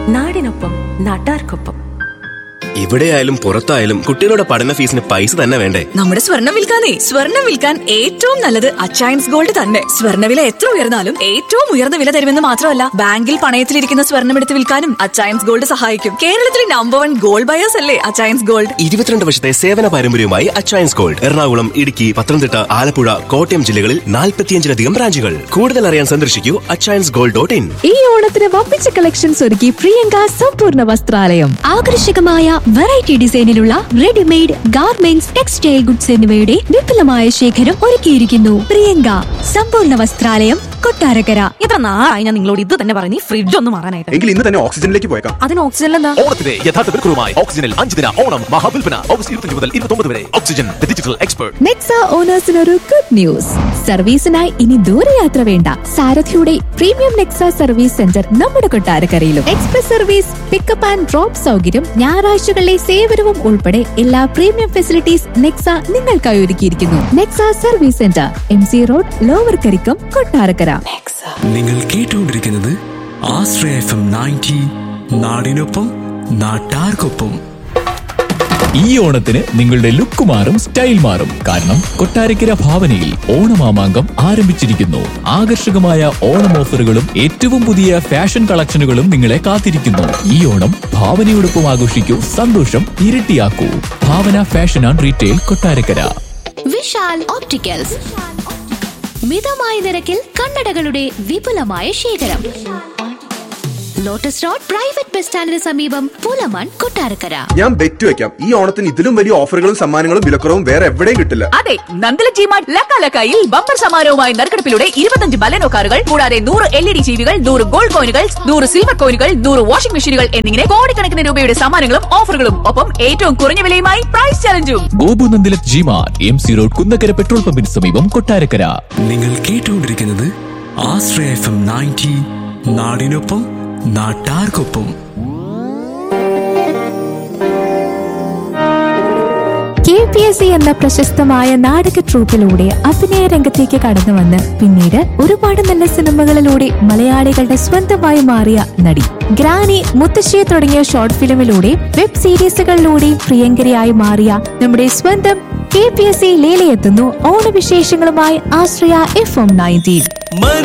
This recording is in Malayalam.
നാടിനൊപ്പം നാട്ടാർക്കൊപ്പം ഇവിടെയായാലും പുറത്തായാലും കുട്ടികളുടെ പഠന ഫീസിന് പൈസ തന്നെ വേണ്ടേ നമ്മുടെ സ്വർണം വിൽക്കാനേ സ്വർണം വിൽക്കാൻ ഏറ്റവും നല്ലത് അച്ചയൻസ് ഗോൾഡ് തന്നെ സ്വർണ്ണവില എത്ര ഉയർന്നാലും ഏറ്റവും ഉയർന്ന വില തരുമെന്ന് മാത്രമല്ല ബാങ്കിൽ പണയത്തിലിരിക്കുന്ന സ്വർണം എടുത്ത് വിൽക്കാനും അച്ചയൻസ് ഗോൾഡ് സഹായിക്കും കേരളത്തിലെ നമ്പർ വൺ ഗോൾഡ് ബയേഴ്സ് അല്ലേ അച്ചയൻസ് ഗോൾഡ് ഇരുപത്തിരണ്ട് വർഷത്തെ സേവന പാരമ്പര്യവുമായി അച്ചയൻസ് ഗോൾഡ് എറണാകുളം ഇടുക്കി പത്തനംതിട്ട ആലപ്പുഴ കോട്ടയം ജില്ലകളിൽ നാൽപ്പത്തിയഞ്ചിലധികം ബ്രാഞ്ചുകൾ കൂടുതൽ അറിയാൻ സന്ദർശിക്കൂ അച്ചയൻസ് ഗോൾഡ് ഡോട്ട് ഇൻ ഈ ഓണത്തിന് വമ്പിച്ച കളക്ഷൻസ് ഒരുക്കി പ്രിയങ്ക സമ്പൂർണ്ണ വസ്ത്രാലയം ആകർഷകമായ വെറൈറ്റി ഡിസൈനിലുള്ള റെഡിമെയ്ഡ് ഗാർമെന്റ്സ് ടെക്സ്റ്റൈൽ ഗുഡ്സ് എന്നിവയുടെ വിപുലമായ ശേഖരം ഒരുക്കിയിരിക്കുന്നു പ്രിയങ്ക സമ്പൂർണ്ണ വസ്ത്രാലയം കൊട്ടാരക്കര എത്ര നാളായി ഞാൻ നിങ്ങളോട് ഇത് തന്നെ പറഞ്ഞു ഫ്രിഡ്ജ് ഒന്ന് മാറാനായിട്ട് എങ്കിൽ ഇന്ന് തന്നെ ഓക്സിജനിലേക്ക് പോയേക്കാം അതിന് ഓക്സിജൻ എന്താ ഓണത്തിന്റെ യഥാർത്ഥ വിൽക്കുറുമായി ഓക്സിജനിൽ അഞ്ച് ദിന ഓണം മഹാവിൽപ്പന ഓഗസ്റ്റ് ഇരുപത്തി മുതൽ ഇരുപത്തി വരെ ഓക്സിജൻ ഡിജിറ്റൽ എക്സ്പെർട്ട് നെക്സ ഓണേഴ്സിനൊരു ഗുഡ് ന്യൂസ് സർവീസിനായി ഇനി ദൂരയാത്ര വേണ്ട സാരഥിയുടെ പ്രീമിയം നെക്സ സർവീസ് സെന്റർ നമ്മുടെ കൊട്ടാരക്കരയിലും express service pickup and drop സൗകര്യം ഞായറാഴ്ചകളിലെ സേവനവും ഉൾപ്പെടെ എല്ലാ പ്രീമിയം ഫെസിലിറ്റീസ് നെക്സ നിങ്ങൾക്കായി ഒരുക്കിയിരിക്കുന്നു Nexa service centre M C road lower Karikkam Kottarakkara നിങ്ങൾ കേട്ടുകൊണ്ടിരിക്കുന്നത് ആശ്രയ എഫ് എം നയൻറ്റി നാടിനൊപ്പം നാട്ടാർക്കൊപ്പം ഈ ഓണത്തിന് നിങ്ങളുടെ ലുക്ക് മാറും സ്റ്റൈൽ മാറും കാരണം കൊട്ടാരക്കര ഭാവനയിൽ ഓണമാമാങ്കം ആരംഭിച്ചിരിക്കുന്നു ആകർഷകമായ ഓണം ഓഫറുകളും ഏറ്റവും പുതിയ ഫാഷൻ കളക്ഷനുകളും നിങ്ങളെ കാത്തിരിക്കുന്നു ഈ ഓണം ഭാവനയോടൊപ്പം ആഘോഷിക്കൂ സന്തോഷം ഇരട്ടിയാക്കൂ Bhavana fashion and retail Kottarakkara Vishal opticals മിതമായ നിരക്കിൽ കണ്ണടകളുടെ വിപുലമായ ശേഖരം ലോട്ടസ് റോഡ് പ്രൈവറ്റ് ബസ് സ്റ്റാൻഡിന് സമീപം പൂലമാൻ കൊട്ടാരക്കര ഞാൻ ബെറ്റ് വെക്കാം ഈ ഓണത്തിന് ഇതിലും വലിയ ഓഫറുകളും സമ്മാനങ്ങളും വിലക്കുറവും വേറെ എവിടെയും കിട്ടില്ല അതെ നന്ദല ജിമാർട്ട് ലക്കാലക്കായിൽ ബമ്പർ സമാരവുമായി നറുക്കെടുപ്പിലൂടെ ഇരുപത്തഞ്ച് ബലനോ കാറുകൾ കൂടാതെ നൂറ് എൽ ഇ ഡി ജീവികൾ നൂറ് ഗോൾഡ് കോയിനുകൾ നൂറ് സിൽവർ കോയിനുകൾ നൂറ് വാഷിംഗ് മെഷീനുകൾ എന്നിങ്ങനെ കോടിക്കണക്കിന് രൂപയുടെ സമ്മാനങ്ങളും ഓഫറുകളും ഒപ്പം ഏറ്റവും കുറഞ്ഞ വിലയുമായി പ്രൈസ് ചലഞ്ചും Gopu Nandilath G Mart M C road Kunnakkara petrol പമ്പിന് സമീപം കൊട്ടാരക്കര നിങ്ങൾ കേട്ടുകൊണ്ടിരിക്കുന്നത് ആശ്രയ എഫ് എം നയൻറ്റി നാടിനൊപ്പം നാട്ടാർക്കൊപ്പം കെ പി എസ് സി എന്ന പ്രശസ്തമായ നാടക ട്രൂപ്പിലൂടെ അഭിനയ രംഗത്തേക്ക് കടന്നു വന്ന് പിന്നീട് ഒരുപാട് നല്ല സിനിമകളിലൂടെ മലയാളികളുടെ സ്വന്തമായി മാറിയ നടി ഗ്രാനി മുത്തശ്ശിയെ തുടങ്ങിയ ഷോർട്ട് ഫിലിമിലൂടെ വെബ് സീരീസുകളിലൂടെയും പ്രിയങ്കരിയായി മാറിയ നമ്മുടെ സ്വന്തം കെ പി എസ് സി ലേലയെത്തുന്നു ഓണവിശേഷങ്ങളുമായി ആശ്രയ എഫ് എം നയൻറ്റീൻ